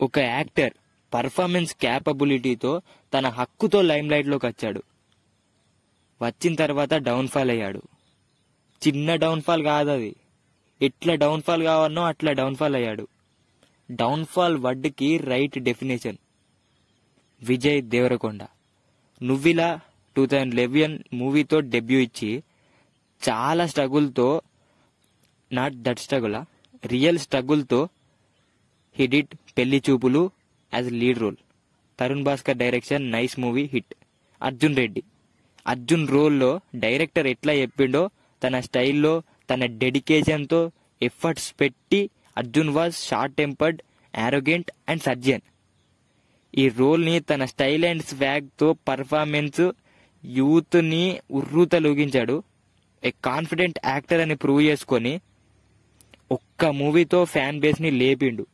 ఒక actor performance క్యాపబిలిటీతో తన హక్కుతో lime లైట్లోకి వచ్చాడు వచ్చిన తర్వాత డౌన్ఫాల్ అయ్యాడు చిన్న డౌన్ఫాల్ కాదు అది ఎట్లా డౌన్ఫాల్ కావాలనో అట్లా డౌన్ఫాల్ అయ్యాడు డౌన్ఫాల్ వర్డ్కి రైట్ డెఫినేషన్ విజయ్ దేవరకొండ నువ్విలా టూ థౌజండ్ లెవెన్ మూవీతో డెబ్యూ ఇచ్చి చాలా స్ట్రగుల్తో నాట్ దట్ స్ట్రగుల్ రియల్ స్ట్రగుల్తో హిడిట్ Pelli Choopulu as lead role Tharun Bhascker direction nice movie hit Arjun Reddy Arjun రోల్లో డైరెక్టర్ ఎట్లా చెప్పిండో తన స్టైల్లో తన డెడికేషన్తో ఎఫర్ట్స్ పెట్టి Arjun was short tempered arrogant and surgeon ఈ రోల్ని తన స్టైల్ అండ్ స్వాగ్తో పర్ఫార్మెన్స్ యూత్ని ఉర్రూతలూగించాడు ఏ కాన్ఫిడెంట్ యాక్టర్ అని ప్రూవ్ చేసుకొని ఒక్క మూవీతో ఫ్యాన్ బేస్ని లేపిండు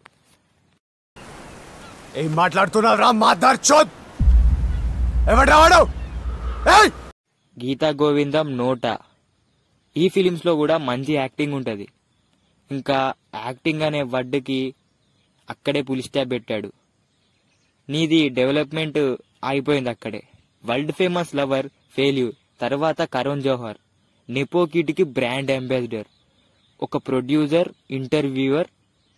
ఏం మాట్లాడుతున్నావు రా మాదార్ చోద్ ఎవడు రావాడు ఏయ్ గీతా గోవిందం నోట ఈ ఫిలిమ్స్ లో కూడా మంచి యాక్టింగ్ ఉంటది ఇంకా యాక్టింగ్ అనే వర్డ్కి అక్కడే పులి స్టాప్ పెట్టాడు నీది డెవలప్మెంట్ అయిపోయింది అక్కడే వరల్డ్ ఫేమస్ లవర్ ఫెయిల్యూర్ తర్వాత కరణ్ జోహర్ నెపో కిడ్కి బ్రాండ్ అంబాసిడర్ ఒక ప్రొడ్యూసర్ ఇంటర్వ్యూవర్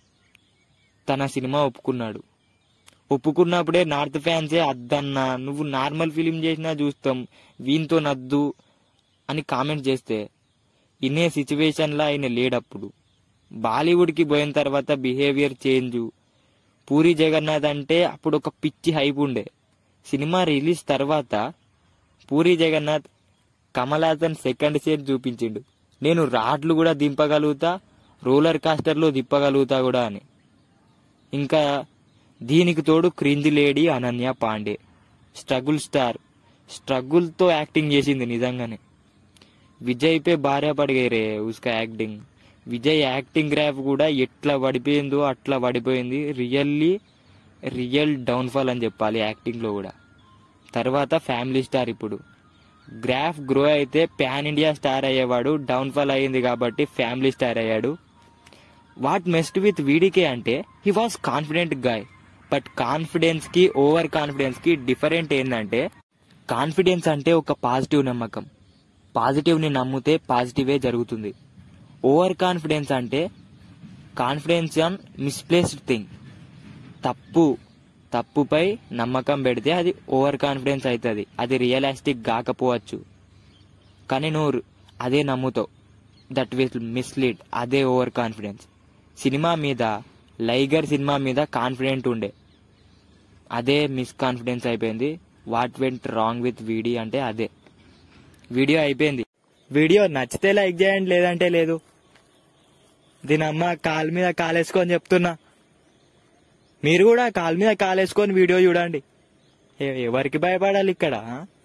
తన సినిమా ఒప్పుకున్నాడు ఒప్పుకున్నప్పుడే నార్త్ ఫ్యాన్సే అద్దన్నా నువ్వు నార్మల్ ఫిలిం చేసినా చూస్తాం వీనితో నద్దు అని కామెంట్ చేస్తే ఇనే సిచ్యువేషన్లో ఆయన లేడప్పుడు బాలీవుడ్కి పోయిన తర్వాత బిహేవియర్ చేంజ్ పూరి జగన్నాథ్ అంటే అప్పుడు ఒక పిచ్చి హైప్ ఉండే సినిమా రిలీజ్ తర్వాత పూరి జగన్నాథ్ కమల్ హాసన్ సెకండ్ సీన్ చూపించిండు నేను రాడ్లు కూడా దింపగలుగుతా రోలర్ కాస్టర్లో దిప్పగలుగుతా కూడా అని ఇంకా దీనికి తోడు cringe lady Ananya Panday struggle star స్ట్రగుల్తో యాక్టింగ్ చేసింది నిజంగానే విజయ్ పే భార్య పడిగారే ఉస్కా యాక్టింగ్ విజయ్ యాక్టింగ్ గ్రాఫ్ కూడా ఎట్లా పడిపోయిందో అట్లా పడిపోయింది రియల్లీ రియల్ డౌన్ఫాల్ అని చెప్పాలి యాక్టింగ్లో కూడా తర్వాత ఫ్యామిలీ స్టార్ ఇప్పుడు గ్రాఫ్ గ్రో అయితే పాన్ ఇండియా స్టార్ అయ్యేవాడు డౌన్ఫాల్ అయ్యింది కాబట్టి ఫ్యామిలీ స్టార్ అయ్యాడు వాట్ మెస్ట్ విత్ వీడికే అంటే he was confident guy but confidence కి ఓవర్ కాన్ఫిడెన్స్ కి డిఫరెంట్ ఏంటంటే కాన్ఫిడెన్స్ అంటే ఒక పాజిటివ్ నమ్మకం పాజిటివ్ ని నమ్మితే పాజిటివే జరుగుతుంది ఓవర్ కాన్ఫిడెన్స్ అంటే కాన్ఫిడెన్స్ ఆన్ మిస్ప్లేస్డ్ థింగ్ తప్పు తప్పుపై నమ్మకం పెడితే అది ఓవర్ కాన్ఫిడెన్స్ అవుతుంది అది రియలిస్టిక్ కాకపోవచ్చు కానీ నువ్వు అదే నమ్ముతావు దట్ విల్ మిస్లీడ్ అదే ఓవర్ కాన్ఫిడెన్స్ సినిమా మీద లైగర్ సినిమా మీద కాన్ఫిడెంట్ ఉండే అదే మిస్ కాన్ఫిడెన్స్ అయిపోయింది what went wrong with video అంటే అదే వీడియో అయిపోయింది వీడియో నచ్చితే లైక్ చేయండి లేదంటే లేదు దీని అమ్మ కాలు మీద కాలేసుకొని చెప్తున్నా మీరు కూడా కాలు మీద కాలేసుకొని వీడియో చూడండి ఎ- ఎవరికి భయపడాలి ఇక్కడ ఆ?